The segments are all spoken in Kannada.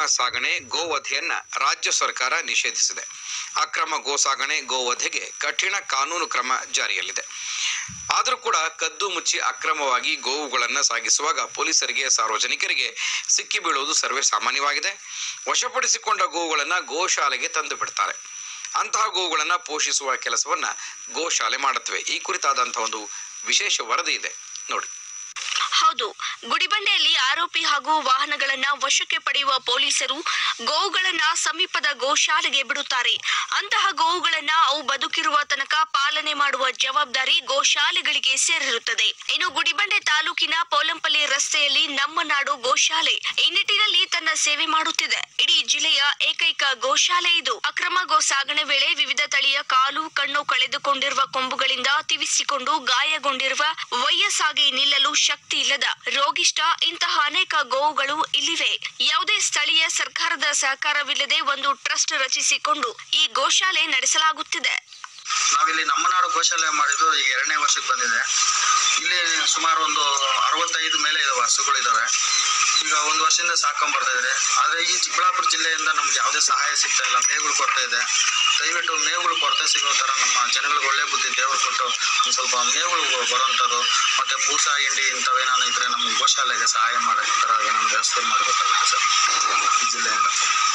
ಸಾಗಣೆ ಗೋವಧೆಯನ್ನ ರಾಜ್ಯ ಸರ್ಕಾರ ನಿಷೇಧಿಸಿದೆ ಅಕ್ರಮ ಗೋ ಸಾಗಣೆ ಗೋವಧೆಗೆ ಕಠಿಣ ಕಾನೂನು ಕ್ರಮ ಜಾರಿಯಲ್ಲಿದೆ ಆದರೂ ಕೂಡ ಕದ್ದು ಮುಚ್ಚಿ ಅಕ್ರಮವಾಗಿ ಗೋವುಗಳನ್ನು ಸಾಗಿಸುವಾಗ ಪೊಲೀಸರಿಗೆ ಸಾರ್ವಜನಿಕರಿಗೆ ಸಿಕ್ಕಿ ಬೀಳುವುದು ಸರ್ವೇ ಸಾಮಾನ್ಯವಾಗಿದೆ ವಶಪಡಿಸಿಕೊಂಡ ಗೋವುಗಳನ್ನು ಗೋಶಾಲೆಗೆ ತಂದು ಬಿಡ್ತಾರೆ ಅಂತಹ ಗೋವುಗಳನ್ನು ಪೋಷಿಸುವ ಕೆಲಸವನ್ನ ಗೋಶಾಲೆ ಮಾಡುತ್ತವೆ ಈ ಕುರಿತಾದಂತಹ ಒಂದು ವಿಶೇಷ ವರದಿ ಇದೆ ನೋಡಿ ಹೌದು ಗುಡಿಬಂಡೆಯಲ್ಲಿ ಆರೋಪಿ ಹಾಗೂ ವಾಹನಗಳನ್ನ ವಶಕ್ಕೆ ಪಡೆಯುವ ಪೊಲೀಸರು ಗೋವುಗಳನ್ನ ಸಮೀಪದ ಗೋಶಾಲೆಗೆ ಬಿಡುತ್ತಾರೆ ಅಂತಹ ಗೋವುಗಳನ್ನ ಅವು ಬದುಕಿರುವ ತನಕ ಪಾಲನೆ ಮಾಡುವ ಜವಾಬ್ದಾರಿ ಗೋಶಾಲೆಗಳಿಗೆ ಸೇರಿರುತ್ತದೆ ಇನ್ನು ಗುಡಿಬಂಡೆ ತಾಲೂಕಿನ ಪೋಲಂಪಲ್ಲಿ ರಸ್ತೆಯಲ್ಲಿ ನಮ್ಮ ನಾಡು ಗೋಶಾಲೆ ಈ ನಿಟ್ಟಿನಲ್ಲಿ ತನ್ನ ಸೇವೆ ಮಾಡುತ್ತಿದೆ ಇಡೀ ಜಿಲ್ಲೆಯ ಏಕೈಕ ಗೋಶಾಲೆ ಇದು ಅಕ್ರಮ ಗೋ ಸಾಗಣೆ ವೇಳೆ ವಿವಿಧ ತಳಿಯ ಕಾಲು ಕಣ್ಣು ಕಳೆದುಕೊಂಡಿರುವ ಕೊಂಬುಗಳಿಂದ ತಿವಿಸಿಕೊಂಡು ಗಾಯಗೊಂಡಿರುವ ವಯಸ್ಸಾಗಿ ನಿಲ್ಲಲು ಶಕ್ತಿ ಇಲ್ಲದ ರೋಗಿಷ್ಟ ಇಂತಹ ಅನೇಕ ಗೋವುಗಳು ಇಲ್ಲಿವೆ ಯಾವುದೇ ಸ್ಥಳೀಯ ಸರ್ಕಾರದ ಸಹಕಾರವಿಲ್ಲದೆ ಒಂದು ಟ್ರಸ್ಟ್ ರಚಿಸಿಕೊಂಡು ಈ ಗೋಶಾಲೆ ನಡೆಸಲಾಗುತ್ತಿದೆ ನಾವಿಲ್ಲಿ ನಮ್ಮ ನಾಡು ಗೋಶಾಲೆ ಮಾಡಿದ್ದು ಈಗ ಎರಡನೇ ವರ್ಷಕ್ಕೆ ಬಂದಿದೆ ಇಲ್ಲಿ ಸುಮಾರು ಒಂದು ಅರವತ್ತೈದು ಮೇಲೆ ಇದಾವೆ ಹಸುಗಳಿದಾವೆ ಈಗ ಒಂದು ವರ್ಷದಿಂದ ಸಾಕೊಂಡ್ ಬರ್ತಾ ಇದ್ರೆ ಆದ್ರೆ ಈ ಚಿಕ್ಕಬಳ್ಳಾಪುರ ಜಿಲ್ಲೆಯಿಂದ ನಮ್ಗೆ ಯಾವುದೇ ಸಹಾಯ ಸಿಗ್ತಾ ಇಲ್ಲ ಮೇವುಗಳು ಕೊರತೆ ಇದೆ ದಯವಿಟ್ಟು ಮೇವುಗಳು ಕೊರತೆ ಸಿಗೋ ತರ ನಮ್ಮ ಜನಗಳಿಗೆ ಒಳ್ಳೆ ಬುದ್ಧಿ ದೇವ್ರು ಕೊಟ್ಟು ಒಂದ್ ಸ್ವಲ್ಪ ಮೇವುಗಳು ಬರುವಂಥದ್ದು ಮತ್ತೆ ಬೂಸ ಹಿಂಡಿ ಇಂಥವೇನಾದ್ರು ಇದ್ರೆ ನಮ್ಮ ಗೋಶಾಲೆಗೆ ಸಹಾಯ ಮಾಡೋ ತರ ಏನಾದ್ರು ವ್ಯವಸ್ಥೆ ಮಾಡಬೇಕಾಗುತ್ತೆ ಸರ್ ಜಿಲ್ಲೆಯಿಂದ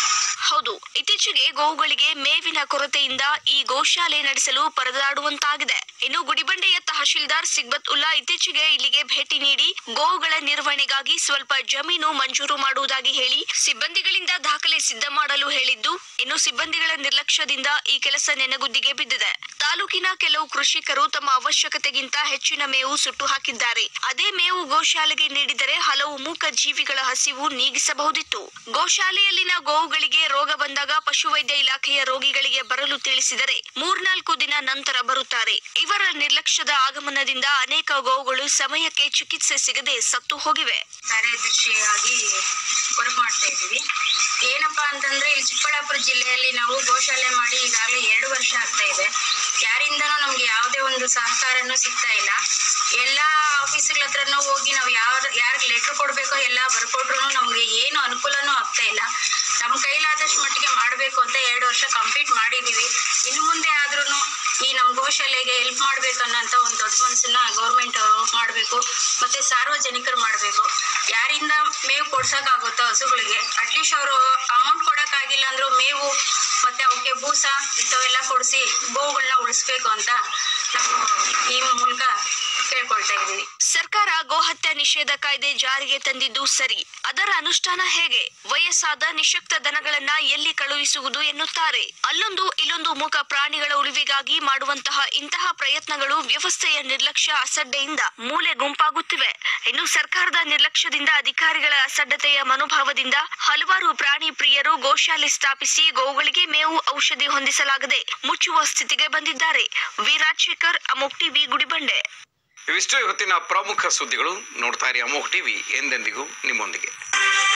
ಹೌದು ಇತ್ತೀಚೆಗೆ ಗೋವುಗಳಿಗೆ ಮೇವಿನ ಕೊರತೆಯಿಂದ ಈ ಗೋಶಾಲೆ ನಡೆಸಲು ಪರದಾಡುವಂತಾಗಿದೆ ಇನ್ನು ಗುಡಿಬಂಡೆಯ ತಹಶೀಲ್ದಾರ್ ಸಿಗ್ಬತ್ ಉಲ್ಲಾ ಇತ್ತೀಚೆಗೆ ಇಲ್ಲಿಗೆ ಭೇಟಿ ನೀಡಿ ಗೋವುಗಳ ನಿರ್ವಹಣೆಗಾಗಿ ಸ್ವಲ್ಪ ಜಮೀನು ಮಂಜೂರು ಮಾಡುವುದಾಗಿ ಹೇಳಿ ಸಿಬ್ಬಂದಿಗಳಿಂದ ದಾಖಲೆ ಸಿದ್ಧ ಮಾಡಲು ಹೇಳಿದ್ದು ಇನ್ನು ಸಿಬ್ಬಂದಿಗಳ ನಿರ್ಲಕ್ಷ್ಯದಿಂದ ಈ ಕೆಲಸ ನೆನಗುದ್ದಿಗೆ ಬಿದ್ದಿದೆ ತಾಲೂಕಿನ ಕೆಲವು ಕೃಷಿಕರು ತಮ್ಮ ಅವಶ್ಯಕತೆಗಿಂತ ಹೆಚ್ಚಿನ ಮೇವು ಸುಟ್ಟು ಹಾಕಿದ್ದಾರೆ ಅದೇ ಮೇವು ಗೋಶಾಲೆಗೆ ನೀಡಿದರೆ ಹಲವು ಮೂಕ ಜೀವಿಗಳ ಹಸಿವು ನೀಗಿಸಬಹುದಿತ್ತು ಗೋಶಾಲೆಯಲ್ಲಿನ ಗೋವುಗಳಿಗೆ ರೋಗ ಬಂದಾಗ ಪಶುವೈದ್ಯ ಇಲಾಖೆಯ ರೋಗಿಗಳಿಗೆ ಬರಲು ತಿಳಿಸಿದರೆ ಮೂರ್ನಾಲ್ಕು ದಿನ ನಂತರ ಬರುತ್ತಾರೆ ಇವರ ನಿರ್ಲಕ್ಷ್ಯದ ಆಗಮನದಿಂದ ಅನೇಕ ಗೋವುಗಳು ಸಮಯಕ್ಕೆ ಚಿಕಿತ್ಸೆ ಸಿಗದೆ ಸತ್ತು ಹೋಗಿವೆ ಕಾರ್ಯದರ್ಶಿಯಾಗಿ ವರ್ಕ್ ಮಾಡ್ತಾ ಇದ್ದೀವಿ ಏನಪ್ಪಾ ಅಂತಂದ್ರೆ ಇಲ್ಲಿ ಚಿಕ್ಕಬಳ್ಳಾಪುರ ಜಿಲ್ಲೆಯಲ್ಲಿ ನಾವು ಗೋಶಾಲೆ ಮಾಡಿ ಈಗಾಗಲೇ ಎರಡು ವರ್ಷ ಆಗ್ತಾ ಇದೆ ಯಾರಿಂದನೂ ನಮ್ಗೆ ಯಾವುದೇ ಒಂದು ಸಹಕಾರನೂ ಸಿಗ್ತಾ ಇಲ್ಲ ಎಲ್ಲಾ ಆಫೀಸ್ಗಳ ಹತ್ರನೂ ಹೋಗಿ ನಾವು ಯಾರ ಯಾರಿಗೆ ಲೆಟರ್ ಕೊಡ್ಬೇಕೋ ಎಲ್ಲ ಬರ್ಕೊಟ್ರು ನಮ್ಗೆ ಏನು ಅನುಕೂಲನೂ ಆಗ್ತಾ ಇಲ್ಲ ನಮ್ಮ ಕೈಲಾದಷ್ಟು ಮಟ್ಟಿಗೆ ಮಾಡಬೇಕು ಅಂತ ಎರಡು ವರ್ಷ ಕಂಪ್ಲೀಟ್ ಮಾಡಿದೀವಿ ಇನ್ನು ಮುಂದೆ ಆದ್ರೂ ಈ ನಮ್ಮ ಗೋಶಾಲೆಗೆ ಹೆಲ್ಪ್ ಮಾಡ್ಬೇಕು ಅನ್ನೋಂಥ ಒಂದು ದೊಡ್ಡ ಮನಸ್ಸನ್ನ ಗೌರ್ಮೆಂಟ್ ಅವರು ಮಾಡಬೇಕು ಮತ್ತೆ ಸಾರ್ವಜನಿಕರು ಮಾಡಬೇಕು ಯಾರಿಂದ ಮೇವು ಕೊಡ್ಸಕ್ಕಾಗುತ್ತೋ ಹಸುಗಳಿಗೆ ಅಟ್ಲೀಸ್ಟ್ ಅವರು ಅಮೌಂಟ್ ಕೊಡಕ್ಕಾಗಿಲ್ಲ ಅಂದ್ರೂ ಮೇವು ಮತ್ತೆ ಅವಕ್ಕೆ ಬೂಸ ಇಂಥವೆಲ್ಲ ಕೊಡಿಸಿ ಗೋವುಗಳನ್ನ ಉಳಿಸ್ಬೇಕು ಅಂತ ನಾವು ಈ ಮೂಲಕ ಕೇಳ್ಕೊಳ್ತಾ ಇದ್ದೀವಿ ಸರ್ಕಾರ ಗೋಹತ್ಯೆ ನಿಷೇಧ ಕಾಯ್ದೆ ಜಾರಿಗೆ ತಂದಿದ್ದು ಸರಿ ಅದರ ಅನುಷ್ಠಾನ ಹೇಗೆ ವಯಸ್ಸಾದ ನಿಶಕ್ತ ದನಗಳನ್ನ ಎಲ್ಲಿ ಕಳುಹಿಸುವುದು ಎನ್ನುತ್ತಾರೆ ಅಲ್ಲೊಂದು ಇಲ್ಲೊಂದು ಮೂಕ ಪ್ರಾಣಿಗಳ ಉಳಿವಿಗಾಗಿ ಮಾಡುವಂತಹ ಇಂತಹ ಪ್ರಯತ್ನಗಳು ವ್ಯವಸ್ಥೆಯ ನಿರ್ಲಕ್ಷ್ಯ ಅಸಡ್ಡೆಯಿಂದ ಮೂಲೆ ಗುಂಪಾಗುತ್ತಿವೆ ಇನ್ನು ಸರ್ಕಾರದ ನಿರ್ಲಕ್ಷ್ಯದಿಂದ ಅಧಿಕಾರಿಗಳ ಅಸಡ್ಡತೆಯ ಮನೋಭಾವದಿಂದ ಹಲವಾರು ಪ್ರಾಣಿ ಪ್ರಿಯರು ಗೋಶಾಲೆ ಸ್ಥಾಪಿಸಿ ಗೋವುಗಳಿಗೆ ಮೇವು ಔಷಧಿ ಹೊಂದಿಸಲಾಗದೆ ಮುಚ್ಚುವ ಸ್ಥಿತಿಗೆ ಬಂದಿದ್ದಾರೆ ವಿ ರಾಜಶೇಖರ್ ಅಮೋಕ್ ಟಿವಿ ಗುಡಿಬಂಡೆ ಇವಿಷ್ಟು ಇವತ್ತಿನ ಪ್ರಮುಖ ಸುದ್ದಿಗಳು ನೋಡ್ತಾ ಇರಿ ಅಮೋಘ್ ಟಿವಿ ಎಂದೆಂದಿಗೂ ನಿಮ್ಮೊಂದಿಗೆ